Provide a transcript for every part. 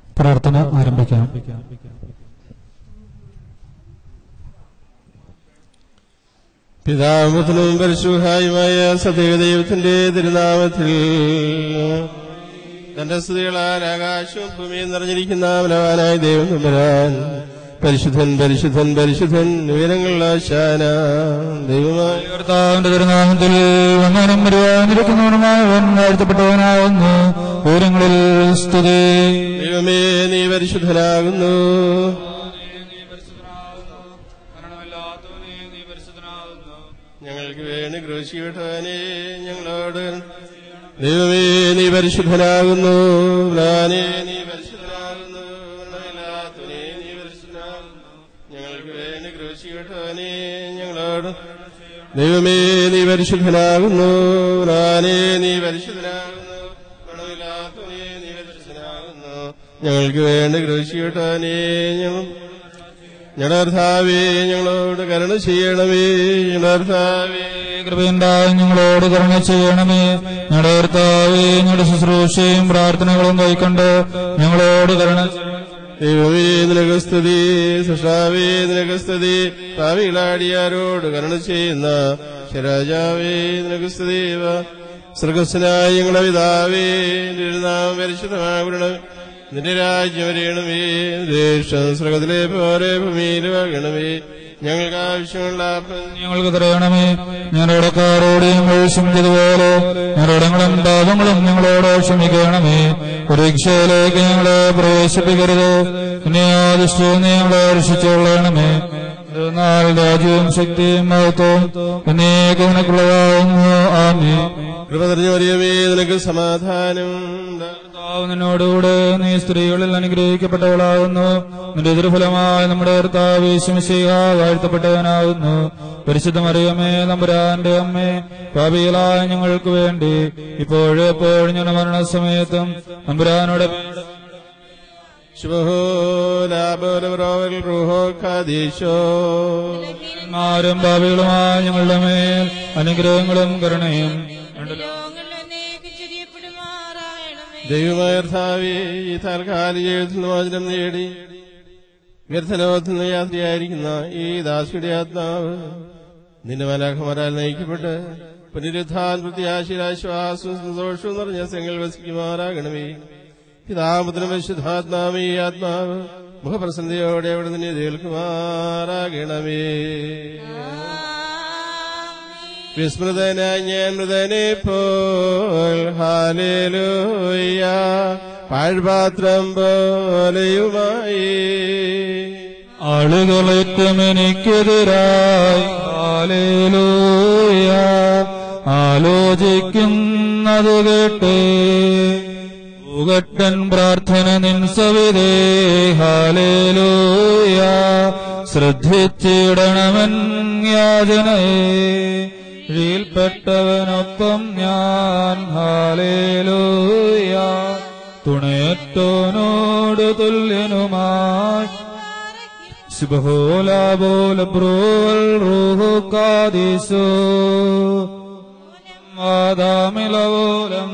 പ്രാർത്ഥന ആരംഭിക്കാം പിതാമുഖനും പരിശുഹായുമായ സദൈവദൈവത്തിന്റെ തിരുനാമത്തിൽ തന്റെ സ്തുതികളാൽ ആകാശവും ഭൂമിയും നിറഞ്ഞിരിക്കുന്ന ബലവാനായ ദൈവം തമ്പുരാൻ പരിശുദ്ധൻ പരിശുദ്ധൻ പരിശുദ്ധൻ ഉയരങ്ങളിൽ ആശാന ദൈവമായ കർത്താവിന്റെ തിരുനാമത്തിൽ വന്നവനും വരുവാനിരിക്കുന്നവനുമായവൻ വാഴ്ത്തപ്പെട്ടവനാകുന്നു പൂരങ്ങളിൽ സ്തുതി ദൈവമേ നീ പരിശുദ്ധനാകുന്നു ഞങ്ങൾക്ക് വേണ്ടി ക്രൂശിവിട്ടവനെ ഞങ്ങളോട് ദൈവമേ നീ പരിശുദ്ധനാകുന്നു ബ്ലാനെ നീ പരിശുദ്ധനാകുന്നു മരണമില്ലാത്തവനെ നീ പരിശുദ്ധനാകുന്നു ഞങ്ങൾക്ക് വേണ്ടി ക്രൂശിവിട്ടവനെ ഞങ്ങളോട് ദൈവമേ നീ പരിശുദ്ധനാകുന്നു ബ്ലാനെ നീ പരിശുദ്ധനാകുന്നു മരണമില്ലാത്തവനെ നീ പരിശുദ്ധനാകുന്നു ഞങ്ങൾക്ക് വേണ്ടി ക്രൂശിവിട്ടവനെ ഞങ്ങൾ ഞങ്ങളുടെ കർത്താവേ ഞങ്ങളോട് കരുണ ചെയ്യണമേ ഞങ്ങളുടെ കർത്താവേ കൃപയുണ്ടായി ഞങ്ങളോട് കരുണ ചെയ്യണമേ ഞങ്ങളുടെ കർത്താവേ ഞങ്ങളുടെ ശുശ്രൂഷയും പ്രാർത്ഥനകളും കൈക്കൊണ്ട് ഞങ്ങളോട് കരുണ ചെയ്യണമേ. ദൈവമേ നിനക്ക് സ്തുതി സൃഷ്ടാവേ നിനക്ക് സ്തുതി ഭാവികളാടിയാരോട് കരുണ ചെയ്യുന്ന ശരാജാവേ നിനക്ക് സ്തുതി സ്വർഗസ്വനായ ഞങ്ങളുടെ പിതാവേ നിന്റെ നാമം പരിശുദ്ധമാകണം നിന്റെ രാജ്യം വരയണമേ ദേശം സ്വർഗത്തിലെ പോലെ ഭൂമിയിൽ വകണമേ ഞങ്ങൾക്ക് ആവശ്യമുള്ള അപ്പം ഞങ്ങൾക്ക് തരയണമേ ഞങ്ങളുടെ ഇടക്കാരോട് ഞങ്ങൾ ക്ഷമിച്ചതുപോലെ ഞങ്ങളുടെ ഇടങ്ങളും പാപങ്ങളും ഞങ്ങളോട് ക്ഷമിക്കണമേ പരീക്ഷയിലേക്ക് ഞങ്ങളെ പ്രവേശിപ്പിക്കരുത് പുണ്യാദിഷ്ടവും ഞങ്ങളെ രക്ഷിച്ചുകൊള്ളണമേ എന്നാൽ രാജ്യവും ശക്തിയും മഹത്വവും എന്നേക്ക് നിനക്കുള്ളതാകുന്നു ആമേ കൃപ നിറഞ്ഞ മറിയമേ നിനക്ക് സമാധാനം ഉണ്ടാകട്ടെ. കർത്താവ് നിന്നോടുകൂടെ നീ സ്ത്രീകളിൽ അനുഗ്രഹിക്കപ്പെട്ടവളാകുന്നു നിന്റെ എതിർഫലമായി നമ്മുടെ കർത്താവ് യേശുമിശിഹ വാഴ്ത്തപ്പെട്ടവനാകുന്നു പരിശുദ്ധ മറിയമേ നമ്പുരാന്റെ അമ്മേ പാപികളായ ഞങ്ങൾക്ക് വേണ്ടി ഇപ്പോഴും എപ്പോഴും ഞങ്ങളുടെ മരണസമയത്തും നമ്പുരാനോട് ശുഭഹോ ലാഭോലവരോവൽ റൂഹോ ഖാദീശോ മാരും പാപികളുമായ ഞങ്ങളുടെ മേൽ അനുഗ്രഹങ്ങളും കരുണയും ലോകങ്ങളിലേക്ക് ചൊരിയപ്പെടുമാറാകണമേ ദൈവമായ കർത്താവേ ഈ താൽക്കാലിക ജീവിതത്തിൽ മോചനം നേടി വ്യർത്ഥലോകത്തിൽ നിന്ന് യാത്രയായിരിക്കുന്ന ഈ ദാസിയുടെ ആത്മാവ് നിന്റെ മലാഖമരാൽ നയിക്കപ്പെട്ട് പുനരുദ്ധാൻ പ്രത്യാശയിലാശ്വാസവും സന്തോഷവും നിറഞ്ഞ സ്ഥലങ്ങൾ വസിക്കുമാറാകണമേ പിതാപുത്രനും പരിശുദ്ധാത്മാവേ ഈ ആത്മാവ് മുഖപ്രസന്നതയോടെ അവിടെ നിന്നെ കേൾക്കുമാറാകണമേ വിസ്മൃതനായി ഞാൻ മൃതനെ പോൽ ഹാലേലൂയ പാഴ്പാത്രം പോലെയുമായി ആളുകളേറ്റം എനിക്കെതിരായി ഹാലേലൂയ ആലോചിക്കുന്നത് കേട്ടേ ഭൂകട്ടൻ പ്രാർത്ഥന നിൻ സവിതേ ഹാലേലൂയ ശ്രദ്ധിച്ചിടണമൻ യാചനയെ ഴിയിൽപ്പെട്ടവനൊപ്പം ഞാൻ ഹാലേലൂയ തുണയറ്റോനോട് തുല്യനുമായി ശുഭഹോല ബോല ബ്രോവൽ റൂഹു കാദിസോ ആദാമിലവോലം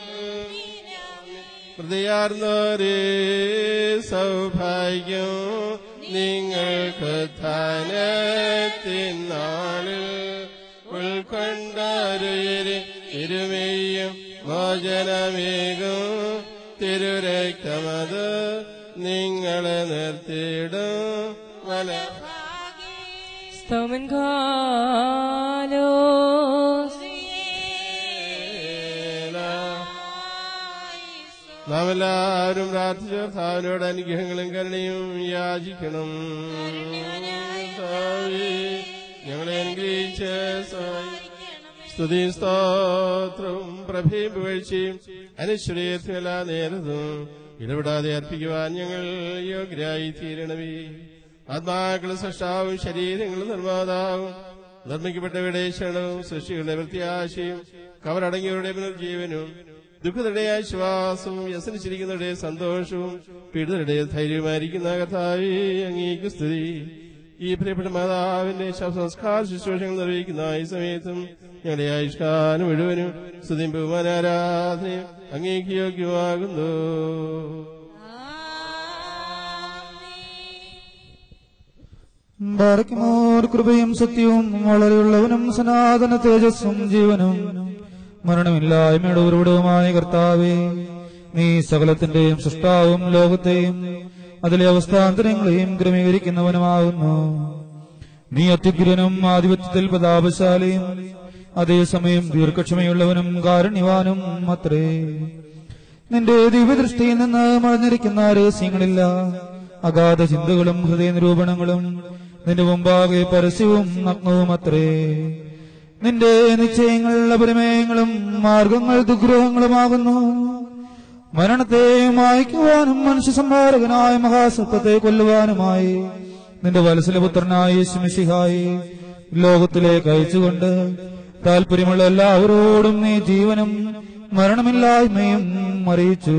ഹൃദയാർന്നൊരേ സൗഭാഗ്യം നിങ്ങൾക്ക് ധനത്തിനാളിൽ ഉൾക്കൊണ്ടൊരു ഇരുമയും മോചനമേകും തിരുരക്തമത് നിങ്ങളെ നിർത്തിയിടും വല സ്തോമൻ കാലോസ് നാം എല്ലാവരും പ്രാർത്ഥിച്ച കർത്താവിനോട് അനുഗ്രഹങ്ങളും കരുണയും യാചിക്കണം കർത്താവേ, ഞങ്ങളെ അനുഗ്രഹിച്ച് സഹായിക്കണം. സ്തുതിയും സ്തോത്രവും പ്രഭയും പുകഴ്ചയും അനുശ്വരീയത്തിനും എല്ലാ നേരത്തും ഇടപെടാതെ അർപ്പിക്കുവാൻ ഞങ്ങൾ യോഗ്യരായി തീരണമേ ആത്മാക്കളും സൃഷ്ടാവും ശരീരങ്ങളും നിർമ്മാതാവും നിർമ്മിക്കപ്പെട്ടവരുടെ ക്ഷണവും സൃഷ്ടികളുടെ പ്രത്യാശയും കവറടങ്ങിയവരുടെ പുനർജീവനും ദുഃഖതയുടെ ആശ്വാസവും വ്യസനിച്ചിരിക്കുന്നവരുടെ സന്തോഷവും പീഡിതരുടെ ധൈര്യവുമായിരിക്കുന്ന കഥാവി അങ്ങേക്ക് സ്തുതി ഈ പ്രിയപ്പെട്ട മാതാവിന്റെ ശവസംസ്കാര ശുശ്രൂഷകൾ നിർവഹിക്കുന്ന ഈ സമയത്തും ഞങ്ങളുടെ ആയുഷ്കാലം മുഴുവനും സ്തുതിയും ബഹുമാനാരാധനയും അങ്ങേക്ക് യോഗ്യമാകുന്നു ബാറയ്ക്കുമോർ കൃപയും സത്യവും വളരെയുള്ളവനും സനാതന തേജസ്സും ജീവനും മരണമില്ലായ്മയുടെ ഉറവിടവുമായ കർത്താവേ നീ സകലത്തിന്റെയും സൃഷ്ടാവും ലോകത്തെയും അതിലെ അവസ്ഥാന്തരങ്ങളെയും ക്രമീകരിക്കുന്നവനുമാകുന്നു നീ അത്യുഗ്രനും ആധിപത്യത്തിൽ പ്രതാപശാലിയും അതേസമയം ദീർഘക്ഷമയുള്ളവനും കാരുണ്യവാനും അത്രേ നിന്റെ ദിവ്യദൃഷ്ടിയിൽ നിന്ന് മറഞ്ഞിരിക്കുന്ന രഹസ്യങ്ങളില്ല അഗാധ ചിന്തകളും ഹൃദയ നിരൂപണങ്ങളും നിന്റെ മുമ്പാകെ പരസ്യവും നഗ്നവും അത്രേ നിന്റെ നിശ്ചയങ്ങൾ അപരിമയങ്ങളും മാർഗങ്ങൾ ദുഗ്രഹങ്ങളുമാകുന്നു മരണത്തെ മായ്ക്കുവാനും മനുഷ്യ സംഹാരകനായ മഹാസത്വത്തെ കൊല്ലുവാനുമായി നിന്റെ വത്സലപുത്രനായ യേശുമിശിഹായി ലോകത്തിലേക്ക് അയച്ചുകൊണ്ട് താല്പര്യമുള്ള എല്ലാവരോടും നീ ജീവനും മരണമില്ലായ്മയും അറിയിച്ചു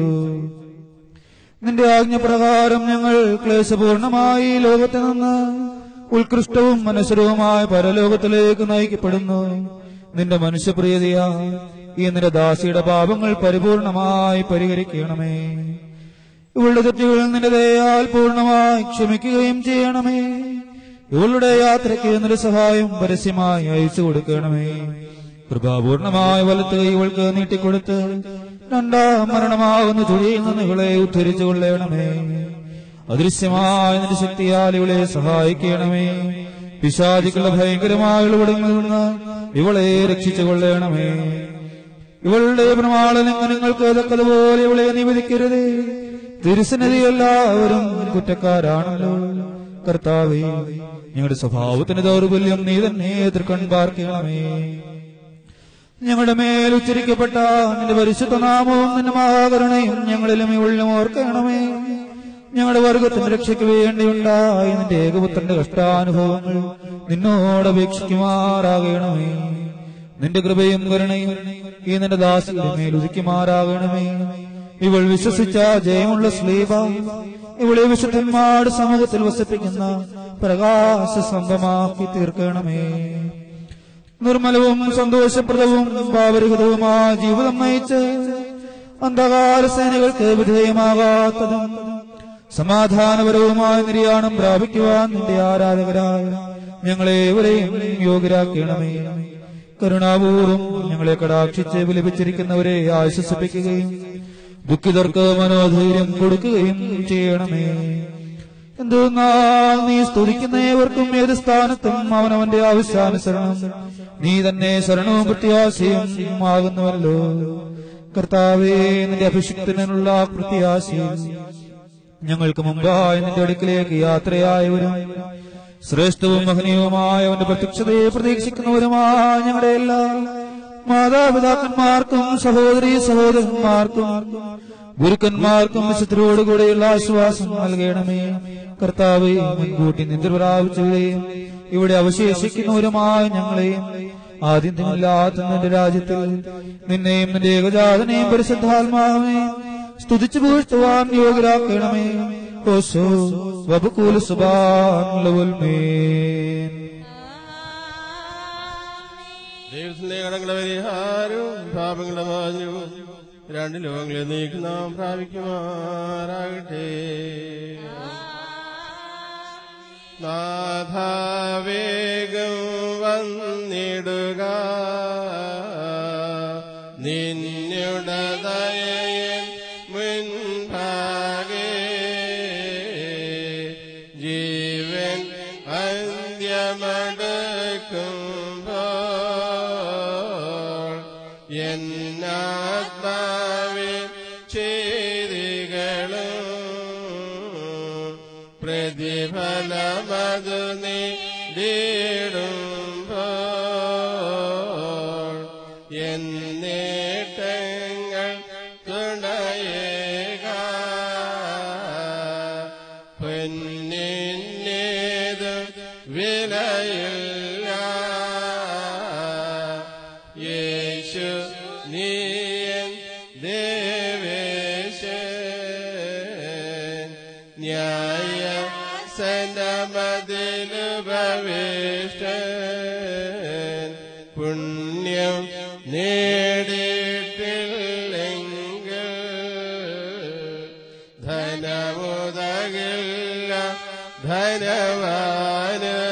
നിന്റെ ആജ്ഞപ്രകാരം ഞങ്ങൾ ക്ലേശപൂർണമായി ലോകത്തിൽ നിന്ന് ഉത്കൃഷ്ടവും മനസ്വരവുമായ പരലോകത്തിലേക്ക് നയിക്കപ്പെടുന്നു നിന്റെ മനുഷ്യപ്രിയതയാ ഈ നിന്റെ ദാസിയുടെ പാപങ്ങൾ പരിപൂർണമായി പരിഹരിക്കണമേ ഇവളുടെ തെറ്റുകൾ നിന്റെ ദയാൽ പൂർണ്ണമായി ക്ഷമിക്കുകയും ചെയ്യണമേ ഇവളുടെ യാത്രയ്ക്ക് നിന്റെ സഹായം പരസ്യമായി അയച്ചു കൊടുക്കണമേ കൃപാപൂർണമായ വലത്ത് ഇവൾക്ക് നീട്ടിക്കൊടുത്ത് രണ്ടാം മരണമാകുന്ന ചുഴിയിൽ നിന്ന് ഇവളെ ഉദ്ധരിച്ചു കൊള്ളണമേ അദൃശ്യമായ നിന്റെ ശക്തിയാൽ ഇവളെ സഹായിക്കണമേ പിശാചികളുടെ ഭയങ്കരമായ ഇടപെടലിൽ നിന്ന് ഇവളെ രക്ഷിച്ചു കൊള്ളണമേ ഇവളുടെ പ്രമാണലംഘനങ്ങൾക്ക് തക്കതുപോലെ ഇവളെ നിവേദിക്കരുത് തിരുസന്നിധി എല്ലാവരും കുറ്റക്കാരാണല്ലോ കർത്താവേ ഞങ്ങളുടെ സ്വഭാവത്തിന് ദൗർബല്യം നീ തന്നെ എതിർക്കൺ പാർക്കണമേ ഞങ്ങളുടെ മേൽ ഉച്ചരിക്കപ്പെട്ട നിന്റെ പരിശുദ്ധ നാമവും നിന്റെ മഹാകരുണയും ഞങ്ങളിലും ഇവളിലും ഓർക്കണമേ ഞങ്ങളുടെ വർഗത്തിന്റെ രക്ഷയ്ക്ക് വേണ്ടിയുണ്ടായ നിന്റെ ഏകപുത്രന്റെ കഷ്ടാനുഭവങ്ങൾ നിന്നോട് അപേക്ഷിക്കുമാറാകണമേ നിന്റെ കൃപയും കരുണയും ഈ നിന്റെ ദാസിയുടെ മേൽ ഉദിക്കുമാറാകണമേ ഇവൾ വിശ്വസിച്ച ജയമുള്ള സ്ലീബ ഇവളെ വിശുദ്ധന്മാരുടെ സമൂഹത്തിൽ വസിപ്പിക്കുന്ന പ്രകാശ സംഭമാക്കി തീർക്കണമേ നിർമ്മലവും സന്തോഷപ്രദവും ഭാവരഹിതവുമായ ജീവിതം നയിച്ച് അന്ധകാര സേനകൾക്ക് വിധേയമാകാത്തതും സമാധാനപരവുമായ നിര്യാണം പ്രാപിക്കുവാൻ നിന്റെ ആരാധകരായ ഞങ്ങളേവരെയും യോഗ്യരാക്കണമേ കരുണാപൂർവം ഞങ്ങളെ കടാക്ഷിച്ച് വിലപിച്ചിരിക്കുന്നവരെ ആശ്വസിപ്പിക്കുകയും ദുഃഖിതർക്ക് മനോധൈര്യം കൊടുക്കുകയും ചെയ്യണമേ എന്തെന്നാൽ നീ സ്തുതിക്കുന്ന ഏവർക്കും ഏത് സ്ഥാനത്തും അവനവന്റെ ആവശ്യാനുസരണം നീ തന്നെ ശരണവും പ്രത്യാശയും ആകുന്നുവല്ലോ കർത്താവേ നിന്റെ അഭിഷിക്തനുള്ള പ്രത്യാശയും ഞങ്ങൾക്ക് മുമ്പായി നിന്റെ അടുക്കിലേക്ക് യാത്രയായവരും ശ്രേഷ്ഠവും മഹനീയവുമായ അവന്റെ പ്രത്യക്ഷതയെ പ്രതീക്ഷിക്കുന്നവരുമായ ഞങ്ങളുടെ എല്ലാ മാതാപിതാക്കന്മാർക്കും സഹോദരി സഹോദരന്മാർക്കും ഗുരുക്കന്മാർക്കും വിശുദ്ധരോടുകൂടെയുള്ള ആശ്വാസം നൽകണമേ കർത്താവെ മുൻകൂട്ടി നിദ്ര പ്രാപിച്ചവരെയും ഇവിടെ അവശേഷിക്കുന്നവരുമായ ഞങ്ങളെയും ആദ്യമില്ലാത്ത നിന്റെ രാജ്യത്തിൽ നിന്നെയും നിന്റെ ഏകജാതനെയും പരിശുദ്ധാത്മാവിനെയും സ്തുതിച്ചു പൂഴ്ത്തുവാൻ യോഗ്യരാക്കണമേ ഓശോ വബുകൂല സുബാൻ ദൈവത്തിന്റെ കടങ്ങളുടെ പരിഹാരവും പാപങ്ങളുടെ മാഞ്ഞവും രണ്ട് ലോകങ്ങളെ നീക്കി നാം പ്രാപിക്കുമാറാകട്ടെ നാഥാവേഗം വന്നിടുക നിന്നുടെ ദയയൻ മുൻപാകെ ജീവൻ അന്ത്യമടക്കുമ്പോൾ എന്നാത്മാവിൻ ചെയ്തികളും പ്രതിഫലമതു നേടിടുമ്പോൾ എന്നേട്ടങ്ങൾ തുണയേക പൊന്നിന്നേതു വിലയില്ല യേശു നീയൻ ദേവേശൻ ന്യായ സനമതിലുപവിഷ്ടൻ പുണ്യം നേടിയിട്ടില്ലെങ്കിൽ ധനമുതകില്ല ധനവാനേ ബലവാന്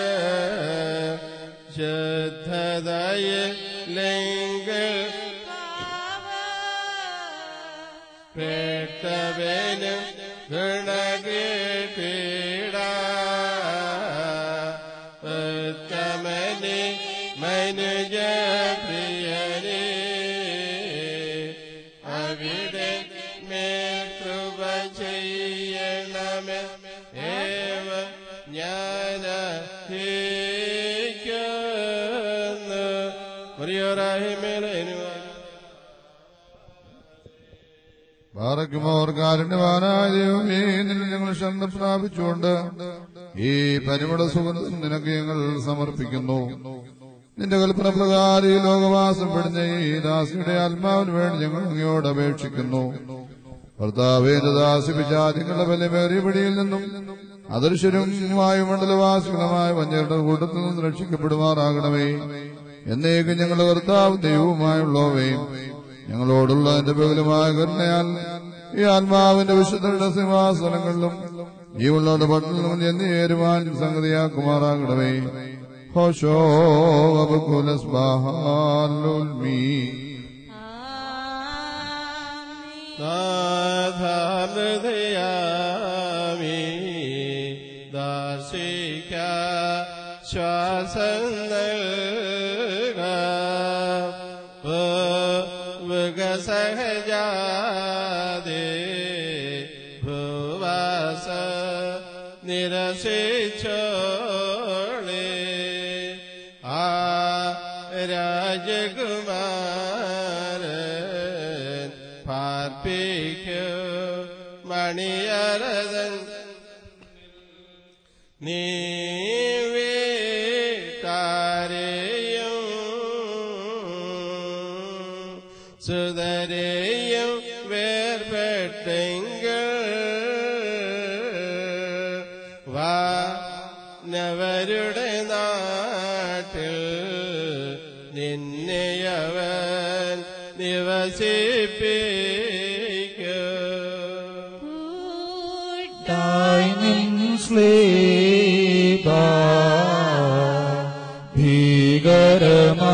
ശുദ്ധതയില്ലെങ്കിൽ പെട്ടവനും ഗുണകീട ഉത്തമനെ മനുജ പ്രിയനെ അവിടെ മേൽ കൃപ ചെയ്യണമേ ഏവ ഞാൻ മുറിയോറാഹി മേലേനുവാൻ പാറയ്ക്കുമോർ കാരുണ്യവാനായ ദൈവമേ നിന്നെ ഞങ്ങൾ ശരണ പ്രാപിച്ചുകൊണ്ട് ഈ പരിമള സുഗന്ധം നിനക്ക് ഞങ്ങൾ സമർപ്പിക്കുന്നു നിന്റെ കൽപ്പന പ്രകാരം ഈ ലോകവാസം പെടുന്ന ഈ ദാസിയുടെ ആത്മാവിന് വേണ്ടി ഞങ്ങൾ അങ്ങയോട് അപേക്ഷിക്കുന്നു ഭർത്താവേ ദാസിപ്പിച്ചാദികളുടെ ബലമേറിയ പിടിയിൽ നിന്നും അദൃശ്യരും വായുമണ്ഡലവാസികളുമായ വഞ്ചരുടെ കൂട്ടത്തിൽ നിന്ന് രക്ഷിക്കപ്പെടുമാറാകണമേ എന്നേക്കും ഞങ്ങളുടെ കർത്താവ് ദൈവവുമായുള്ളവേ ഞങ്ങളോടുള്ള എന്റെ ബഹുലമായ കരുണയാൽ ഈ ആത്മാവിന്റെ വിശുദ്ധരുടെ സിംഹാസനങ്ങളിലും ജീവനുള്ളവരുടെ പട്ടണത്തിലും എന്നേരുവാൻ സംഗതിയാക്കുമാറാകണമേ ഹോഷോ അബുക്കുലസ്ബാഹാലുൽമീ നാഥാമൃതയാമി ദാർശിക ശ്വാസം നൽക വികസഹജാതേ ഭൂവാസ നിരസിച്ചോളേ ആ രാജകുമാരൻ പാർപ്പിക്കു മണിയരതൻ നീ വീട്ടാരെയും സുതരെയും വേർപെട്ടെങ്കിൽ വാ നവരുടെ നാട്ടിൽ നിന്നെയവൻ നിവസിപ്പിക്കും തായ് നിൻ സ്ലീബ ഭീകരമാ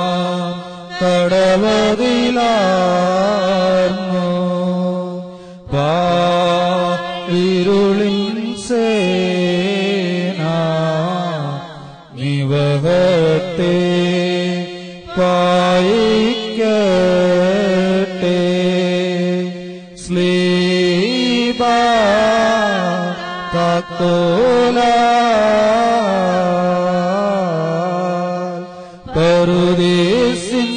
കടവതിലാർന്നു ഇരുളിൻ സേന നിവഹത്തെ പായിക്കട്ടെ സ്ലീബ കാത്തോല പരുദേശിൻ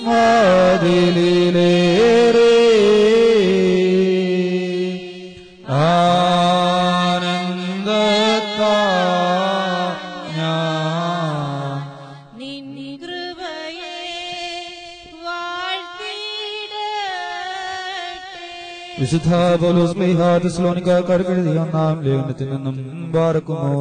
വാതിലേറെ ആനന്ദത്താ ഞാൻ നിൻ കൃപയെ വാഴ്ത്തിയിടട്ടെ വിശുദ്ധ പൗലോസ് സ്ലീഹാ തെസ്സലോനിക്കാർക്ക് എഴുതിയ ഒന്നാം ലേഖനത്തിൽ നിന്നും ബാറക്കുമോ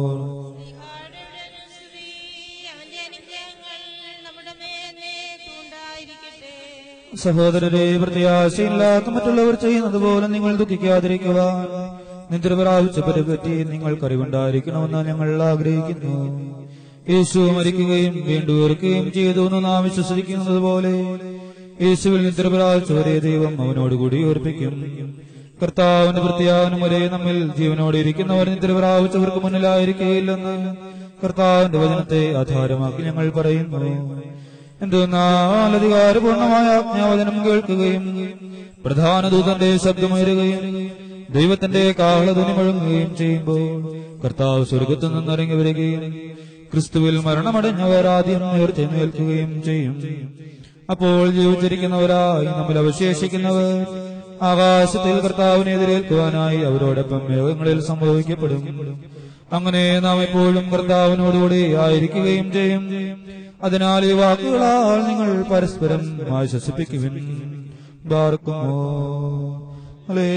ശ്രീ അവന്റെ അനുഗ്രഹങ്ങൾ നമ്മുടെ മേന്നേക്കുണ്ടായിരിക്കട്ടെ സഹോദരരെ പ്രത്യാശയില്ലാത്ത മറ്റുള്ളവർ ചെയ്യുന്നത് പോലെ നിങ്ങൾ ദുഃഖിക്കാതിരിക്കുവാൻ നിദ്രപ്രാപിച്ചവരെ പറ്റി നിങ്ങൾക്കറിവുണ്ടായിരിക്കണമെന്ന് ഞങ്ങൾ ആഗ്രഹിക്കുന്നു യേശു മരിക്കുകയും വീണ്ടും ഉയർക്കുകയും ചെയ്തു എന്ന് നാം വിശ്വസിക്കുന്നത് പോലെ യേശുവിൽ നിദ്രപ്രാപിച്ചവരെ ദൈവം അവനോടുകൂടി ഉയർപ്പിക്കും കർത്താവിന്റെ പ്രത്യാവനം വരെ നമ്മിൽ ജീവനോടെ ഇരിക്കുന്നവർ നിദ്രപ്രാപിച്ചവർക്ക് മുന്നിലായിരിക്കുകയില്ലെന്ന് കർത്താവിന്റെ വചനത്തെ ആധാരമാക്കി ഞങ്ങൾ പറയുന്നു എന്തെന്നാൽ അധികാരപൂർണമായ ആജ്ഞാവചനം കേൾക്കുകയും പ്രധാന ദൂതന്റെ ശബ്ദമുയരുകയും ദൈവത്തിന്റെ കാഹളധ്വനി മുഴങ്ങുകയും ചെയ്യുമ്പോൾ കർത്താവ് സ്വർഗത്തു നിന്നിറങ്ങി വരികയും ക്രിസ്തുവിൽ മരണമടഞ്ഞവർ ആദ്യം ഉയർത്തെഴുന്നേൽക്കുകയും ചെയ്യും അപ്പോൾ ജീവിച്ചിരിക്കുന്നവരായി നമ്മൾ അവശേഷിക്കുന്നവർ ആകാശത്തിൽ കർത്താവിനെ എതിരേൽക്കുവാനായി അവരോടൊപ്പം മേഘങ്ങളിൽ സംഭവിക്കപ്പെടും അങ്ങനെ നാം എപ്പോഴും കർത്താവിനോടുകൂടി ആയിരിക്കുകയും ചെയ്യും അതിനാൽ ഈ വാക്കുകളാൽ നിങ്ങൾ പരസ്പരം ആശ്വസിപ്പിക്കുവിൻ ബാർക്കുമോ അലേ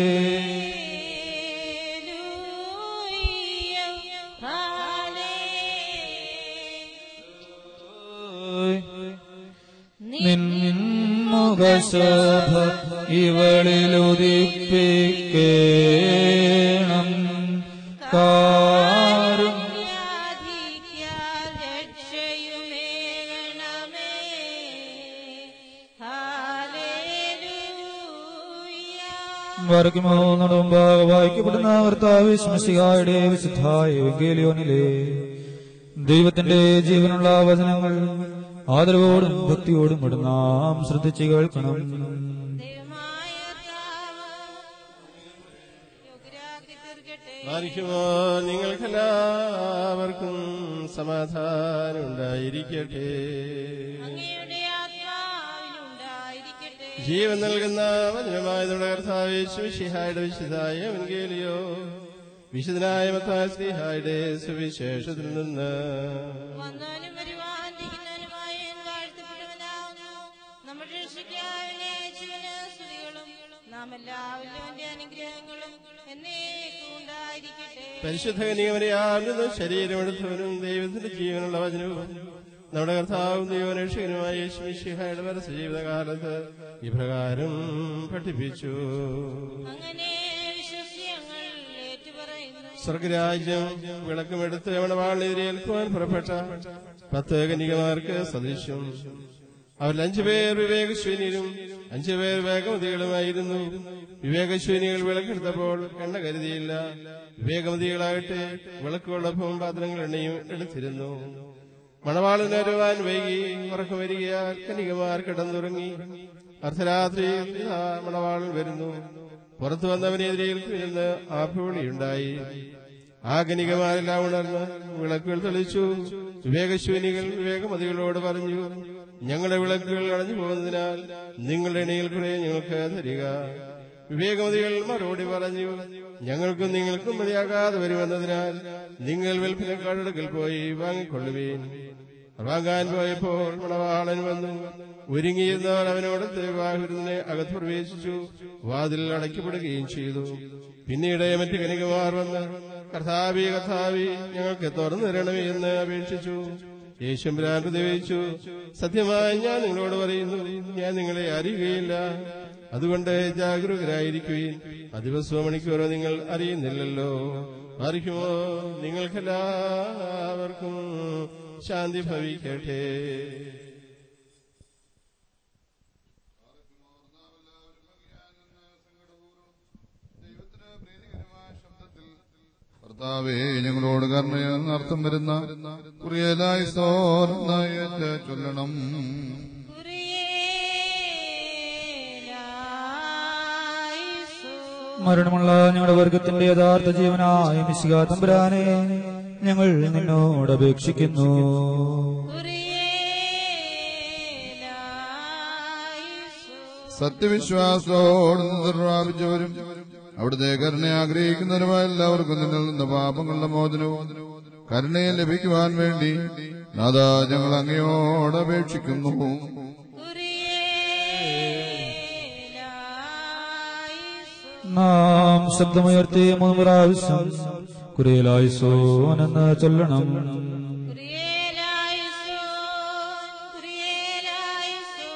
നിൻമുഖശോഭ ഇവളിലുദിപ്പിക്കേണം കാരുണ്യമേ വരയ്ക്കുമോ നടുമ്പാകെ വായിക്കപ്പെടുന്ന കർത്താവ് ശ്മസികായുടെ വിശുദ്ധായ എവങ്കേലിയോനിലെ ദൈവത്തിന്റെ ജീവനുള്ള വചനങ്ങൾ ആദരവോടും ഭക്തിയോടും ഇവിടെ നാം ശ്രദ്ധിച്ചു കേൾക്കണം ദൈവമായ കർത്താവ് യോഗ്യരാക്കി തീർക്കട്ടെ മാറിക്കുമോ നിങ്ങൾക്കെല്ലാവർക്കും സമാധാനം ഉണ്ടായിരിക്കട്ടെ അങ്ങയുടെ ആത്മാവിനുണ്ടായിരിക്കട്ടെ ജീവൻ നൽകുന്ന വചനമായ നമ്മുടെ കർത്താവ് ശിഹായുടെ വിശുദ്ധായ എവൻഗേലിയോ വിശുദ്ധനായ മത്താശ്രീഹായുടെ സുവിശേഷത്തിൽ നിന്ന് വന്നാലും വരുവാനിരിക്കുന്നവനുമായ വാഴ്ത്തപ്പെടുവനാവുന്നു നമ്മുടെ രക്ഷിക്കാവിനെ അയച്ചവന് സ്തുതികളും നാം എല്ലാവരും അവന്റെ അനുഗ്രഹങ്ങളും എന്നേക്കും ഉണ്ടായിരിക്കട്ടെ പരിശുദ്ധ കനികമറിയാവുന്നത് ശരീരമെടുത്തവനും ദൈവത്തിന്റെ ജീവനുള്ള വചനവും നമ്മുടെ കർത്താവും ദൈവരക്ഷകനുമായ യേശുമിശിഹായുടെ പരസ ജീവിതകാലത്ത് ഇപ്രകാരം പഠിപ്പിച്ചു അങ്ങനെ വിശ്വസ്യങ്ങൾ ഏറ്റുപറയുന്നു സ്വർഗരാജ്യം വിളക്കുമെടുത്ത് മണവാളിനെതിരേൽക്കുവാൻ പുറപ്പെട്ട പത്ത് കന്യകമാർക്ക് സദൃശ്യം അവരിൽ അഞ്ചുപേർ വിവേകശ്വനിലും അഞ്ചുപേർ വേഗമതികളുമായിരുന്നു വിവേകശ്വനികൾ വിളക്കെടുത്തപ്പോൾ എണ്ണ കരുതിയില്ല വിവേകമതികളാകട്ടെ വിളക്കുകളൊപ്പം പാത്രങ്ങൾ എണ്ണയും എടുത്തിരുന്നു മണവാളൻ വരുവാൻ വൈകി ഉറക്കം വരികയാൽ കന്യകമാർ കിടന്നുറങ്ങി അർദ്ധരാത്രിയിൽ ഇതാ മണവാളൻ വരുന്നു പുറത്തു വന്നവനെതിരേൽക്കുമെന്ന് ആഭ്യവിളിയുണ്ടായി ആ ഗണികമാരെല്ലാം ഉണർന്ന് വിളക്കുകൾ തെളിച്ചു വിവേകശൂനികൾ വിവേകമതികളോട് പറഞ്ഞു ഞങ്ങളുടെ വിളക്കുകൾ അടഞ്ഞു പോകുന്നതിനാൽ നിങ്ങളുടെ ഇണയിൽ കുറെ ഞങ്ങൾക്ക് തരിക വിവേകമതികൾ മറുപടി പറഞ്ഞു ഞങ്ങൾക്കും നിങ്ങൾക്കും മതിയാകാതെ വരുമെന്നതിനാൽ നിങ്ങൾ വിൽപ്പനക്കാരുടെ പോയി വാങ്ങിക്കൊള്ളുവീൻ വാങ്ങാൻ പോയപ്പോൾ മണവാളൻ വന്നു ഒരുങ്ങിയിരുന്നവർ അവനോട് വിവാഹവിരുന്നിനെ അകത്ത് പ്രവേശിച്ചു വാതിൽ അടയ്ക്കപ്പെടുകയും ചെയ്തു പിന്നീട് മറ്റു കനികമാർ വന്ന് കർത്താവി കർത്താവി ഞങ്ങൾക്ക് തുറന്നു തരണമേ എന്ന് അപേക്ഷിച്ചു യേശുരാൻ പ്രതിവഹിച്ചു സത്യമായി ഞാൻ നിങ്ങളോട് പറയുന്നു ഞാൻ നിങ്ങളെ അറിയുകയില്ല അതുകൊണ്ട് ജാഗരൂകരായിരിക്കുകയും അതിവസ്വ മണിക്കൂറോ നിങ്ങൾ അറിയുന്നില്ലല്ലോ അറിയുമോ നിങ്ങൾക്കെല്ലാവർക്കും ശാന്തി ഭവിക്കട്ടെ കർത്താവേ ഞങ്ങളോട് കർണയെന്ന് അർത്ഥം വരുന്ന കുറിയലായി സോർന്നായിട്ട് ചൊല്ലണം കുറിയേലായിസോ. മരണമുള്ള ഞങ്ങളുടെ വർഗത്തിന്റെ യഥാർത്ഥ ജീവനായ മിശിക തമ്പുരാനെ ഞങ്ങൾ നിന്നോട് അപേക്ഷിക്കുന്നു കുറിയേലായിസോ. സത്യവിശ്വാസത്തോട് നിർവാപിച്ചവരും അവിടുത്തെ കരുണ ആഗ്രഹിക്കുന്നവരുമായ എല്ലാവർക്കും നിന്നിൽ നിന്ന് പാപങ്ങളുടെ മോചനവും കരുണയെ ലഭിക്കുവാൻ വേണ്ടി നാഥാ ഞങ്ങൾ അങ്ങയോട് അപേക്ഷിക്കുന്നു കുറിയേലായിസോ. നാം ശബ്ദമുയർത്തി മൂന്ന് പ്രാവശ്യം കുരയിലായിസോനെന്ന് ചൊല്ലണം കുറിയേലായിസോ. കുറിയേലായിസോ.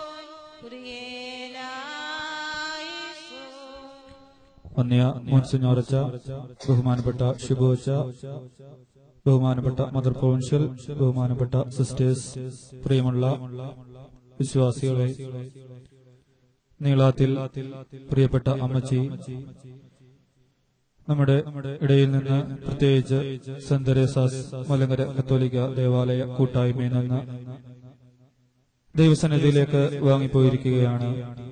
കുറിയേലായിസോ. വന്യ മോൻസിഞ്ഞോറച്ച ബഹുമാനപ്പെട്ട ഷിബോച്ച ബഹുമാനപ്പെട്ട മദർ പ്രൊവിൻഷ്യൽ ബഹുമാനപ്പെട്ട സിസ്റ്റേഴ്സ് പ്രിയമുള്ള വിശ്വാസികളെ നീളാത്തിൽ പ്രിയപ്പെട്ട അമ്മച്ചി നമ്മുടെ ഇടയിൽ നിന്ന് പ്രത്യേകിച്ച് സെന്റ് തെരേസാസ് മലങ്കര കത്തോലിക്ക ദേവാലയ കൂട്ടായ്മയിൽ നിന്ന് ദൈവസന്നിധിയിലേക്ക് വാങ്ങിപ്പോയിരിക്കുകയാണ്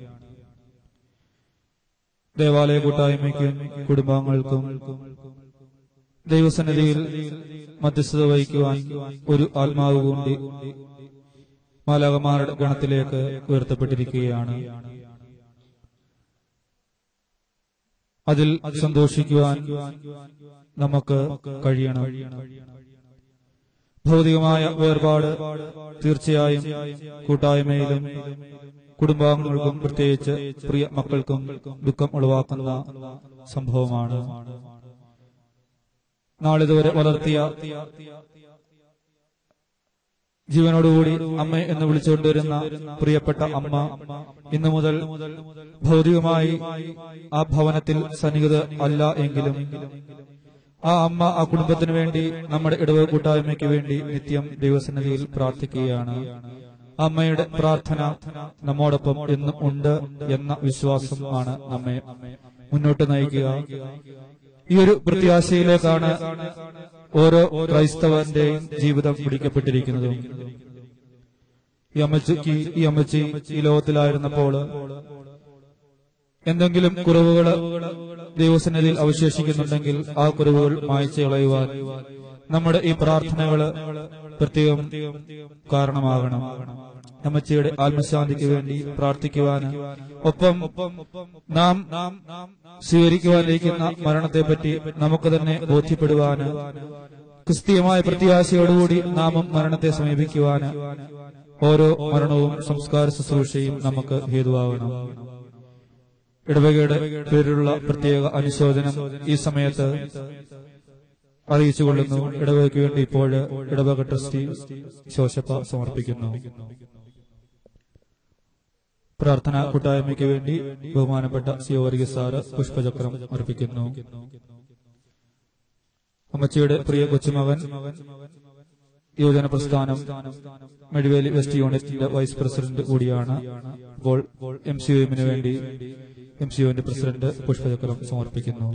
ദേവാലയ കൂട്ടായ്മയ്ക്കും കുടുംബാംഗങ്ങൾക്കും ദൈവസന്നിധിയിൽ മധ്യസ്ഥത വഹിക്കുവാൻ ഒരു ആത്മാവ് കൂടി മാലാകമാരുടെ ഗണത്തിലേക്ക് ഉയർത്തപ്പെട്ടിരിക്കുകയാണ് അതിൽ സന്തോഷിക്കുവാൻ നമുക്ക് കഴിയണം ഭൗതികമായ വേർപാട് തീർച്ചയായും കൂട്ടായ്മയിലും കുടുംബാംഗങ്ങൾക്കും പ്രത്യേകിച്ച് പ്രിയ മക്കൾക്കും ദുഃഖം ഉളവാക്കുന്ന സംഭവമാണ് നാളിതുവരെ വളർത്തിയ ജീവനോടുകൂടി അമ്മ എന്ന് വിളിച്ചുകൊണ്ടിരുന്ന പ്രിയപ്പെട്ട അമ്മ ഇന്നു മുതൽ ഭൗതികമായി ആ ഭവനത്തിൽ സന്നിഹിത അല്ല എങ്കിലും ആ അമ്മ ആ കുടുംബത്തിന് വേണ്ടി നമ്മുടെ ഇടവ കൂട്ടായ്മയ്ക്ക് വേണ്ടി നിത്യം ദൈവസന്നിധിയിൽ പ്രാർത്ഥിക്കുകയാണ് അമ്മയുടെ പ്രാർത്ഥന നമ്മോടൊപ്പം എന്നും ഉണ്ട് എന്ന വിശ്വാസം ആണ് നമ്മെ മുന്നോട്ട് നയിക്കുക ഈ ഒരു പ്രത്യാശയിലേക്കാണ് ഓരോ ക്രൈസ്തവന്റെയും ജീവിതം പിടിക്കപ്പെട്ടിരിക്കുന്നതും ഈ അമ്മച്ചിക്ക് ഈ അമ്മച്ചി ഈ ലോകത്തിലായിരുന്നപ്പോൾ എന്തെങ്കിലും കുറവുകൾ ദൈവസന്നിധിയിൽ അവശേഷിക്കുന്നുണ്ടെങ്കിൽ ആ കുറവുകൾ മായ്ച്ചു കളയുവാൻ നമ്മുടെ ഈ പ്രാർത്ഥനകള് പ്രത്യേകം കാരണമാകണം അമ്മച്ചിയുടെ ആത്മശാന്തിക്ക് വേണ്ടി പ്രാർത്ഥിക്കുവാന് ഒപ്പം നാം സ്വീകരിക്കുവാനിരിക്കുന്ന മരണത്തെപ്പറ്റി നമുക്ക് തന്നെ ബോധ്യപ്പെടുവാന് ക്രിസ്തീയമായ പ്രത്യാശയോടുകൂടി നാമും മരണത്തെ സമീപിക്കുവാന് ഓരോ മരണവും സംസ്കാര ശുശ്രൂഷയും നമുക്ക് ഹേതുവാകണം ഇടവകയുടെ പേരിലുള്ള പ്രത്യേക അനുശോചനം ഈ സമയത്ത് അറിയിച്ചുകൊള്ളുന്നു ഇടവകയ്ക്ക് വേണ്ടി ഇപ്പോൾ ഇടവക ട്രസ്റ്റി ശോശപ്പ സമർപ്പിക്കുന്നു പ്രാർത്ഥന കൂട്ടായ്മയ്ക്ക് വേണ്ടി ബഹുമാനപ്പെട്ട സിയോർഗി സാറ് പുഷ്പചക്രം അർപ്പിക്കുന്നു അമ്മച്ചിയുടെ പ്രിയ കൊച്ചുമകൻ യുവജന പ്രസ്ഥാനം മെഡിവേലി വെസ്റ്റ് യൂണിറ്റിന്റെ വൈസ് പ്രസിഡന്റ് കൂടിയാണ് ഇപ്പോൾ എം സി എമ്മിന് വേണ്ടി എം സി യുവിന്റെ പ്രസിഡന്റ് പുഷ്പചക്രം സമർപ്പിക്കുന്നു